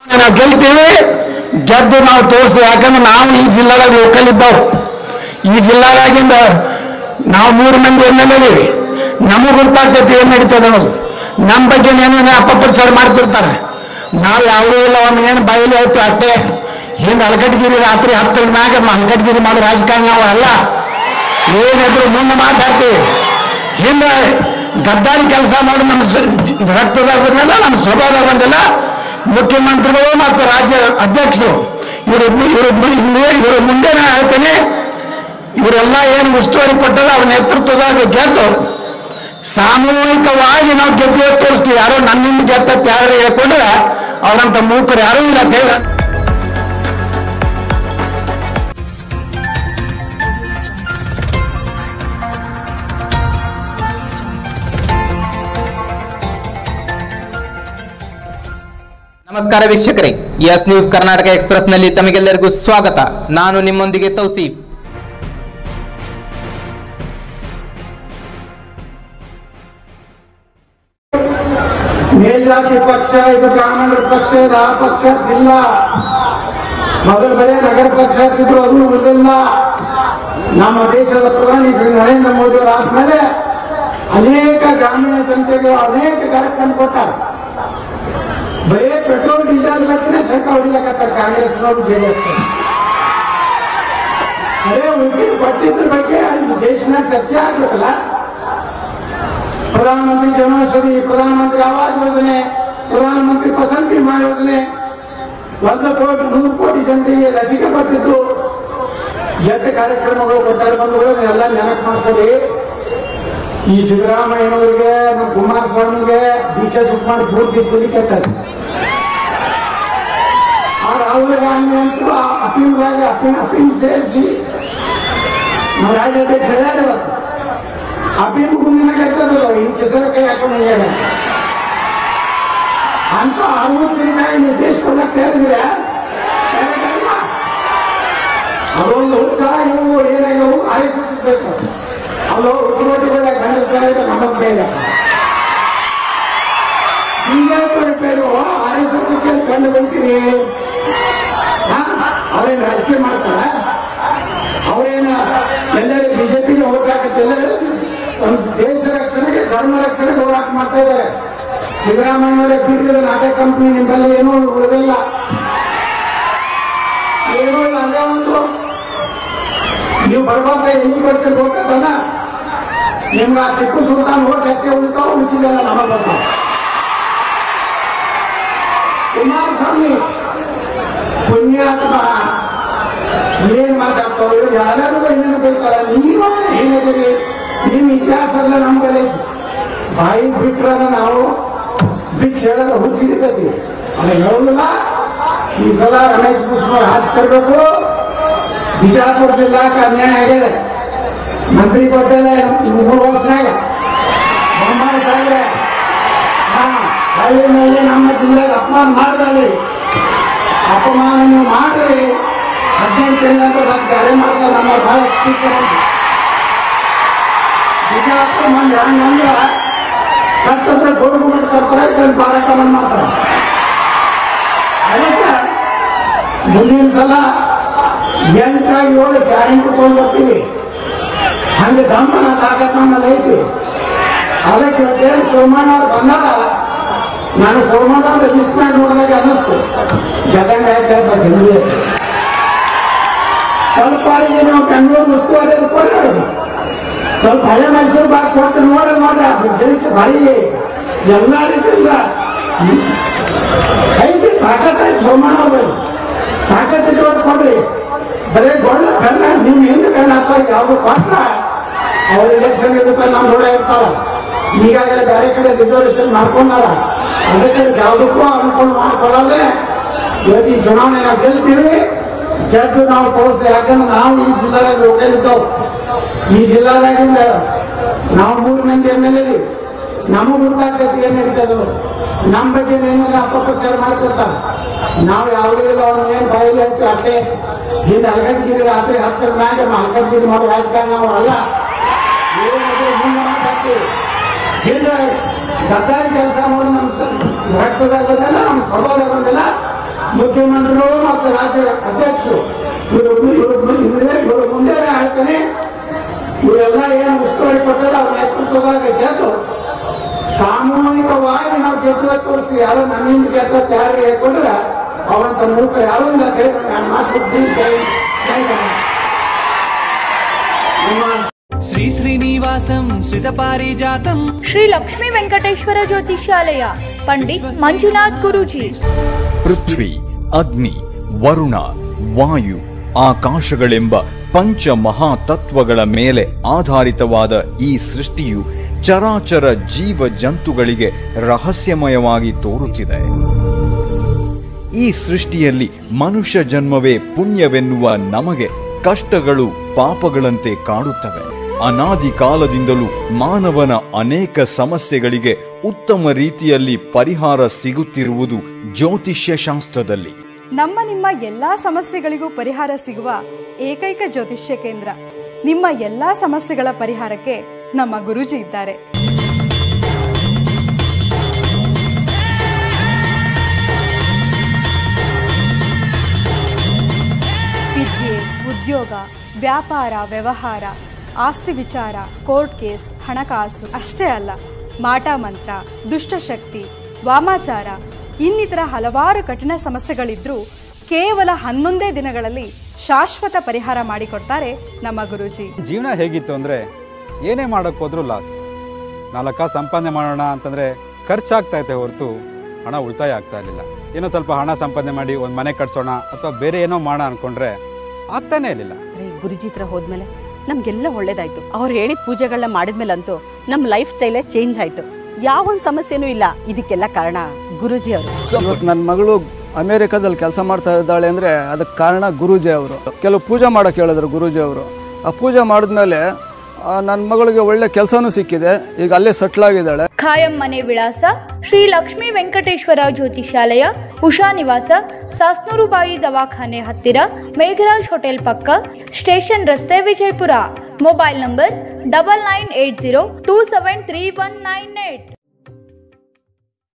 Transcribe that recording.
ನಾವು ಗೆಲ್ತೀವಿ ಗೆದ್ದು ನಾವು ತೋರಿಸ್ತೀವಿ ಯಾಕಂದ್ರೆ ನಾವು ಈ ಜಿಲ್ಲಾದಾಗ ಲೋಕಲ್ ಇದ್ದವ್ರು ಈ ಜಿಲ್ಲಾದಾಗಿಂದ ನಾವು ಮೂರು ಮಂದಿ ಎಮ್ ಎಲ್ ಇದೀವಿ ನಮಗೆ ಗೊತ್ತಾಗ್ತೈತಿ ಏನ್ ನಡೀತದೆ ಅನ್ನೋದು ನಮ್ಮ ಬಗ್ಗೆ ಏನೇನು ಅಪಪ್ರಚಾರ ಮಾಡ್ತಿರ್ತಾರೆ ನಾವು ಯಾವುದೂ ಇಲ್ಲ ಅವ್ನು ಏನು ಬಾಯಿಲಿ ಹೋಯ್ತು ಅಷ್ಟೇ ಹಿಂದೆ ಹಲಕಟ್ಗಿರಿ ರಾತ್ರಿ ಹತ್ತರ ಮ್ಯಾಗ ಹಲಕಟ್ಗಿರಿ ಮಾಡೋ ರಾಜಕಾರಣ ನಾವು ಅಲ್ಲ ಏನಿದ್ರು ಮುಂದೆ ಮಾತಾಡ್ತೀವಿ ಹಿಂದೆ ಗದ್ದಾರಿ ಕೆಲಸ ಮಾಡಿ ನಮ್ಮ ಸ- ಜಿ- ರಕ್ತದಾಗ ಬಂದಿಲ್ಲ ನಮ್ಮ ಸ್ವಭಾವದಾಗ ಬಂದಿಲ್ಲ ಮುಖ್ಯಮಂತ್ರಿಗಳು ಮತ್ತು ರಾಜ್ಯ ಅಧ್ಯಕ್ಷರು ಇವರು ಇವರು ಇವರು ಮುಂದೆ ನಾ ಹೇಳ್ತೇನೆ ಇವರೆಲ್ಲ ಏನು ಉಸ್ತುವಾರಿ ಕೊಟ್ಟದ ಅವ್ರ ನೇತೃತ್ವದಾಗ ಗೆದ್ದು ಸಾಮೂಹಿಕವಾಗಿ ನಾವು ಗೆದ್ದು ತೋರಿಸ್ತೀವಿ ಯಾರೋ ನನ್ನಿಂದ ಗೆದ್ದತ್ ಯಾರು ಹೇಳ್ಕೊಂಡ್ರೆ ಅವರಂತ ಮೂಕರು ಯಾರೂ ಇಲ್ಲ ಅಂತ ಹೇಳ ನಮಸ್ಕಾರ ವೀಕ್ಷಕರೇ ಎಸ್ ನ್ಯೂಸ್ ಕರ್ನಾಟಕ ಎಕ್ಸ್ಪ್ರೆಸ್ ನಲ್ಲಿ ತಮಗೆಲ್ಲರಿಗೂ ಸ್ವಾಗತ ನಾನು ನಿಮ್ಮೊಂದಿಗೆ ತೌಸೀಫ್ ಮೇಲ್ಜಾತಿ ಪಕ್ಷ ಇದು ಬ್ರಾಹ್ಮಣರ ಪಕ್ಷ ಇದು ಆ ಪಕ್ಷ ಇಲ್ಲ ಮೊದಲು ಬರೀ ನಗರ ಪಕ್ಷ ಇದ್ರು ಅದು ಉಳಿದಿಲ್ಲ ನಮ್ಮ ದೇಶದ ಪ್ರಧಾನಿ ಶ್ರೀ ನರೇಂದ್ರ ಮೋದಿ ಅವರು ಆದ್ಮೇಲೆ ಅನೇಕ ಗ್ರಾಮೀಣ ಜನತೆಗೆ ಅನೇಕ ಕಾರ್ಯಕ್ರಮ ಕೊಟ್ಟಾರೆ ಬರೀ ಪೆಟ್ರೋಲ್ ಡೀಸೆಲ್ ಬಗ್ಗೆ ಶಂಕ ಹೊಡಿಲಕತ್ತಾರ ಕಾಂಗ್ರೆಸ್ನವರು ಜೆಡಿಎಸ್ ಅದೇ ಉಳಿದ ಕೊಟ್ಟಿದ್ರ ಬಗ್ಗೆ ಈ ದೇಶನಾಗ ಚರ್ಚೆ ಆಗ್ಬೇಕಲ್ಲ ಪ್ರಧಾನಮಂತ್ರಿ ಜನೌಷಧಿ ಪ್ರಧಾನಮಂತ್ರಿ ಆವಾಸ್ ಯೋಜನೆ ಪ್ರಧಾನಮಂತ್ರಿ ಫಸಲ್ ಬಿಮಾ ಯೋಜನೆ ಒಂದು ಕೋಟಿ ನೂರು ಕೋಟಿ ಜನರಿಗೆ ಲಸಿಕೆ ಕೊಟ್ಟಿದ್ದು ಎಷ್ಟು ಕಾರ್ಯಕ್ರಮಗಳು ಕೊಟ್ಟಾರೆ ಬಂಧುಗಳು ಎಲ್ಲ ನೆನಪು ಮಾಡ್ಕೊಳ್ಳಿ ಈ ಸಿದ್ದರಾಮಯ್ಯನವರಿಗೆ ನಮ್ಮ ಕುಮಾರಸ್ವಾಮಿಗೆ ಡಿ ಕೆ ಶಿವಕುಮಾರ್ ಪೂರ್ತಿ ತುಲಿಕೆತ್ತಾರೆ ಆ ರಾಹುಲ್ ಗಾಂಧಿ ಅಂತೂ ಆ ಅಫೀಮ್ದಾಗ ಅಫೀಮ್ ಅಫೀಮ್ ಸೇರಿಸಿ ನಮ್ಮ ರಾಜ್ಯಾಧ್ಯಕ್ಷ ಹೇಳ್ಯಾರ ಇವತ್ತು ಅಫೀಮ್ ಗುಂಡಿನಾಗ ಇರ್ತದಲ್ಲ ಈ ಕೆಸರ ಕೈ ಹಾಕೊಂಡು ಹೇಳ್ಯಾರ ಅಂತ ಅರವತ್ತು ರೂಪಾಯಿ ನೀವು ದೇಶಕ್ಕೆ ಹೇಳಿದ್ರೆ ಅದೊಂದು ಉತ್ಸಾಹ ಇವು ಏನಾಗವು ಆರಿಸಬೇಕು ಅಲ್ಲೋ ಉಚ್ಚುಮಟ್ಟಿಗಳ ಗಂಡಸ್ತಾರೆ ನಮಗ್ ಬೇರೆ ಬಿಜೆಪಿ ಪೇರು ಆರ್ ಎಸ್ ಎಸ್ ಕಂಡು ಬಂತೀರಿ ಅವ್ರೇನು ರಾಜಕೀಯ ಮಾಡ್ತಾರ ಅವರೇನ ಎಲ್ಲರೂ ಬಿಜೆಪಿಗೆ ಓಟ್ ಹಾಕತ್ತಿಲ್ಲ ಒಂದು ದೇಶ ರಕ್ಷಣೆಗೆ ಧರ್ಮ ರಕ್ಷಣೆಗೆ ಹೋರಾಟ ಮಾಡ್ತಾ ಇದ್ದಾರೆ ಸಿದ್ದರಾಮಯ್ಯವರೇ ಬೀಳಿದ ನಾಟಕ ಕಂಪನಿ ನಿಮ್ಮಲ್ಲಿ ಏನೂ ಉಳಿದಿಲ್ಲ ಏನೋ ಇಲ್ಲ ಅದೇ ಒಂದು ನೀವು ಬರ್ಬಾರ್ದ ಎಲ್ಲಿ ಬರ್ತೀರಿ ಹೋಗ್ತದಲ್ಲ ನಿಮ್ಗೆ ಆ ಟಿಪ್ಪು ಸುಲ್ತಾನ್ ಓಟ್ ಹಾಕಿ ಉಳಿತಾವ ಉಳಿತಿದೆಲ್ಲ ನಮಗೆ ಬರ್ತಾವ ಕುಮಾರಸ್ವಾಮಿ ಪುಣ್ಯಾತ್ಮ ಏನ್ ಮಾತಾಡ್ತಾರೋ ಯಾರ್ಯಾರು ಏನೇನು ಬೈತಾರ ನೀವ ಏನಿದ್ದೀರಿ ನಿಮ್ ಇತಿಹಾಸ ಎಲ್ಲ ನಮ್ ಕಡೆ ಐತಿ. ಬಾಯಿ ಬಿಟ್ರದ ನಾವು ಬಿಚ್ಚ ಹೇಳದ ಹುಚ್ಚಿಡಿತೈತಿ ಅದ ಹೇಳುದಿಲ್ಲ ಈ ಸಲ ರಮೇಶ್ ಕುಮಾರ್ ಹಾಸ್ಕರ್ಬೇಕು ಬಿಜಾಪುರ ಜಿಲ್ಲಾಕ ಅನ್ಯಾಯ ಆಗಿದೆ ಮಂತ್ರಿ ಕೊಟ್ಟೆ ಮೂರು ವರ್ಷನಾಗ ಬೊಮ್ಮಾಯಿ ಸಾಹೇಬ್ರೆ ಹಾ ಹಳ್ಳಿ ಮೇಲೆ ನಮ್ಮ ಜಿಲ್ಲೆಗೆ ಅಪಮಾನ ಮಾಡ್ಬೇಡಿ ಅಪಮಾನ ನೀವು ಮಾಡ್ರಿ ಹದಿನೈದು ಅಂತ ಬಸ್ ಗಾಡಿ ಮಾಡ್ತಾರೆ ನಮ್ಮ ಬಹಳ ಸ್ಪೀಕರ್ ಬಿಜಾಪುರ ಮಂದಿ ಹಂಗಂದ್ರ ಕಟ್ಟದ್ರೆ ಗೊಡುಗು ಮಾಡಿ ತರ್ತಾರೆ ಕಲ್ ಬಾರಾಟವನ್ನು ಮಾಡ್ತಾರೆ ಅದಕ್ಕೆ ಮುಂದಿನ ಸಲ ಎಂಟಾಗಿ ಏಳು ಗ್ಯಾರಂಟಿ ತಗೊಂಡು ಬರ್ತೀವಿ ಹಂಗೆ ದಮ್ಮನ ತಾಕತ್ ನಮ್ಮಲ್ಲಿ ಐತಿ ಅದಕ್ಕೆ ಇವತ್ತೇನು ಸೋಮಣ್ಣ ಅವ್ರು ಬಂದಾರ ನಾನು ಸೋಮಣ್ಣ ಅವ್ರ ಲಿಸ್ಟ್ ಮಾಡಿ ನೋಡಿದಾಗ ಅನ್ನಿಸ್ತು ಗದಂಗ ಆಯ್ತು ಸಿಂಧಿ ಸ್ವಲ್ಪ ಈಗ ನೀವು ಬೆಂಗಳೂರು ಉಸ್ತುವಾರಿ ಕೊಡ್ರಿ ಸ್ವಲ್ಪ ಹಳೆ ಮೈಸೂರು ಬಾಕ್ ಕೊಟ್ಟು ನೋಡ್ರಿ ನೋಡ್ರಿ ಅದು ಜನಕ್ಕೆ ಭಾರಿ ಎಲ್ಲ ರೀತಿಯಿಂದ ಐತಿ ತಾಕತ್ ಐತಿ ಸೋಮಣ್ಣ ಅವ್ರು ತಾಕತ್ ಇಟ್ಟು ಕೊಡ್ರಿ ಬರೀ ಗೊಳ್ಳ ಬೆನ್ನ ನಿಮ್ ಹಿಂದೆ ಬೆನ್ನ ಹಾಕ್ತಾರೆ ಯಾವ್ದು ಕೊಟ್ಟ ಅವ್ರ ಎಲೆಕ್ಷನ್ ಇರುತ್ತೆ ನಮ್ಮ ನೋಡೇ ಇರ್ತಾವ ಈಗಾಗಲೇ ಬೇರೆ ಕಡೆ ರಿಸರ್ವೇಶನ್ ಮಾಡ್ಕೊಂಡಾರ ಅದಕ್ಕೆ ಯಾವುದಕ್ಕೂ ಅನುಕೂಲ ಮಾಡ್ಕೊಳ್ಳೋದೇ ಇವತ್ತು ಈ ಚುನಾವಣೆ ನಾವು ಗೆಲ್ತೀವಿ ಗೆದ್ದು ನಾವು ತೋರಿಸ್ತೀವಿ ಯಾಕಂದ್ರೆ ನಾವು ಈ ಜಿಲ್ಲಾದಾಗ ಲೋಕಲ್ ಇದ್ದವು ಈ ಜಿಲ್ಲಾದಾಗಿಂದ ನಾವು ಮೂರು ಮಂದಿ ಎಮ್ ಎಲ್ ಇದೀವಿ ನಮಗ್ ಗೊತ್ತಾಗ್ತೈತಿ ಏನ್ ನಡೀತದ ನಮ್ಮ ಬಗ್ಗೆ ಏನಾಗ ಅಪಪ್ರಚಾರ ಮಾಡ್ತಿರ್ತಾರೆ ನಾವು ಯಾವುದೇ ಇಲ್ಲ ಅವ್ರನ್ನ ಏನ್ ಬಾಯಿಗೆ ಹಾಕಿ ಅಷ್ಟೇ ಹಿಂದೆ ಹಲಗಡ್ಗಿರಿ ರಾತ್ರಿ ಹತ್ತರ ಮ್ಯಾಗ ಹಲಗಡ್ಗಿರಿ ಮಾಡೋ ರಾಜಕಾರಣ ನಾವು ಅಲ್ಲ ಏನಾದ್ರೂ ಮುಂದೆ ಮಾತಾಡ್ತೀವಿ ಹಿಂದೆ ಗದ್ದಾರಿ ಕೆಲಸ ಮಾಡಿ ನಮ್ಮ ಸ- ರಕ್ತದಾಗ ಬಂದಿಲ್ಲ ನಮ್ಮ ಸ್ವಭಾವದಾಗ ಬಂದಿಲ್ಲ ಮುಖ್ಯಮಂತ್ರಿಗಳು ಮತ್ತು ರಾಜ್ಯ ಅಧ್ಯಕ್ಷರು ಇವರು ಇವರು ಹಿಂದೆ ಇವರು ಮುಂದೆ ಹೇಳ್ತಾನೆ ಇವರೆಲ್ಲ ಏನು ಉಸ್ತುವಾರಿ ಕೊಟ್ಟರೆ ಅವ್ರ ನೇತೃತ್ವದಾಗ ಗೆದ್ದು ಸಾಮೂಹಿಕವಾಗಿ ನಾವು ಗೆದ್ದು ತೋರಿಸ್ತೀವಿ ಯಾರೋ ನನ್ನಿಂದ ಗೆದ್ದ ತಯಾರಿ ಹೇಳ್ಕೊಂಡ್ರೆ ಅವಂತ ಮೂರ್ಖ ಯಾರೂ ಇಲ್ಲ ಕೈ ನಾನು ಮಾತಾಡ್ತೀನಿ ಜೈ ಜೈ ಕನ್ನಡ. ನಿಮ್ಮ శ్రీ శ్రీనివాసం శ్రితపారిజాతం ಶ್ರೀ ಲಕ್ಷ್ಮೀ ವೆಂಕಟೇಶ್ವರ ಜ್ಯೋತಿಷ್ಯಾಲಯ ಪಂಡಿತ್ ಮಂಜುನಾಥ್ ಗುರೂಜಿ ಪೃಥ್ವಿ ಅಗ್ನಿ ವರುಣ ವಾಯು ಆಕಾಶಗಳೆಂಬ ಪಂಚ ಮಹಾತತ್ವಗಳ ಮೇಲೆ ಆಧಾರಿತವಾದ ಈ ಸೃಷ್ಟಿಯು ಚರಾಚರ ಜೀವ ಜಂತುಗಳಿಗೆ ರಹಸ್ಯಮಯವಾಗಿ ತೋರುತ್ತಿದೆ ಈ ಸೃಷ್ಟಿಯಲ್ಲಿ ಮನುಷ್ಯ ಜನ್ಮವೇ ಪುಣ್ಯವೆನ್ನುವ ನಮಗೆ ಕಷ್ಟಗಳು ಪಾಪಗಳಂತೆ ಕಾಡುತ್ತವೆ ಅನಾದಿ ಕಾಲದಿಂದಲೂ ಮಾನವನ ಅನೇಕ ಸಮಸ್ಯೆಗಳಿಗೆ ಉತ್ತಮ ರೀತಿಯಲ್ಲಿ ಪರಿಹಾರ ಸಿಗುತ್ತಿರುವುದು ಜ್ಯೋತಿಷ್ಯ ಶಾಸ್ತ್ರದಲ್ಲಿ ನಮ್ಮ ನಿಮ್ಮ ಎಲ್ಲಾ ಸಮಸ್ಯೆಗಳಿಗೂ ಪರಿಹಾರ ಸಿಗುವ ಏಕೈಕ ಜ್ಯೋತಿಷ್ಯ ಕೇಂದ್ರ ನಿಮ್ಮ ಎಲ್ಲಾ ಸಮಸ್ಯೆಗಳ ಪರಿಹಾರಕ್ಕೆ ನಮ್ಮ ಗುರೂಜಿ ಇದ್ದಾರೆ ವಿದ್ಯೆ ಉದ್ಯೋಗ ವ್ಯಾಪಾರ ವ್ಯವಹಾರ ಆಸ್ತಿ ವಿಚಾರ ಕೋರ್ಟ್ ಕೇಸ್ ಹಣಕಾಸು ಅಷ್ಟೇ ಅಲ್ಲ ಮಾಟ ಮಂತ್ರ ದುಷ್ಟಶಕ್ತಿ ವಾಮಾಚಾರ ಇನ್ನಿತರ ಹಲವಾರು ಕಠಿಣ ಸಮಸ್ಯೆಗಳಿದ್ರೂ ಕೇವಲ ಹನ್ನೊಂದೇ ದಿನಗಳಲ್ಲಿ ಶಾಶ್ವತ ಪರಿಹಾರ ಮಾಡಿಕೊಡ್ತಾರೆ ನಮ್ಮ ಗುರೂಜಿ ಜೀವನ ಹೇಗಿತ್ತು ಅಂದರೆ ಏನೇ ಮಾಡೋಕ್ಕೆ ಹೋದ್ರೂ ಲಾಸ್ ನಾಲ್ಕ ಸಂಪಾದನೆ ಮಾಡೋಣ ಅಂತಂದರೆ ಖರ್ಚಾಗ್ತಾ ಇತ್ತೆ ಹೊರತು ಹಣ ಉಳಿತಾಯ ಆಗ್ತಾ ಇರಲಿಲ್ಲ ಏನೋ ಸ್ವಲ್ಪ ಹಣ ಸಂಪಾದನೆ ಮಾಡಿ ಒಂದು ಮನೆ ಕಟ್ಸೋಣ ಅಥವಾ ಬೇರೆ ಏನೋ ಮಾಡೋಣ ಅನ್ಕೊಂಡ್ರೆ ಆಗ್ತಾನೇ ಇರಲಿಲ್ಲ ರೀ ಗುರುಜಿ ಹತ್ರ ಹೋದ್ಮೇಲೆ ನಮ್ಗೆಲ್ಲ ಒಳ್ಳೇದಾಯ್ತು ಅವ್ರು ಹೇಳಿದ ಪೂಜೆಗಳನ್ನ ಮಾಡಿದ್ಮೇಲಂತೂ ನಮ್ಮ ಲೈಫ್ ಸ್ಟೈಲೇ ಚೇಂಜ್ ಆಯ್ತು ಯಾವ ಒಂದು ಸಮಸ್ಯೆನೂ ಇಲ್ಲ ಇದಕ್ಕೆಲ್ಲ ಕಾರಣ ಗುರುಜಿ ಅವರು ಇವತ್ತು ನನ್ನ ಮಗಳು ಅಮೇರಿಕಾದಲ್ಲಿ ಕೆಲಸ ಮಾಡ್ತಾ ಇದ್ದಾಳೆ ಅಂದರೆ ಅದಕ್ಕೆ ಕಾರಣ ಗುರೂಜಿ ಅವರು ಕೆಲವು ಪೂಜೆ ಮಾಡೋಕೆ ಹೇಳಿದ್ರು ಗುರೂಜಿ ಅವರು ಆ ಪೂಜೆ ಮಾಡಿದ್ಮೇಲೆ ನನ್ನ ಮಗಳಿಗೆ ಒಳ್ಳೆ ಕೆಲಸನೂ ಸಿಕ್ಕಿದೆ ಈಗ ಅಲ್ಲೇ ಸೆಟ್ಲ್ ಆಗಿದ್ದಾಳೆ ಖಾಯಂ ಮನೆ ವಿಳಾಸ ಶ್ರೀ ಲಕ್ಷ್ಮೀ ವೆಂಕಟೇಶ್ವರ ಜ್ಯೋತಿಷಾಲಯ ಉಷಾ ನಿವಾಸ ಸಾಸ್ನೂರು ಬಾಯಿ ದವಾಖಾನೆ ಹತ್ತಿರ ಮೇಘರಾಜ್ ಹೋಟೆಲ್ ಪಕ್ಕ ಸ್ಟೇಷನ್ ರಸ್ತೆ Vijayapura mobile number double nine eight zero two seven three one nine eight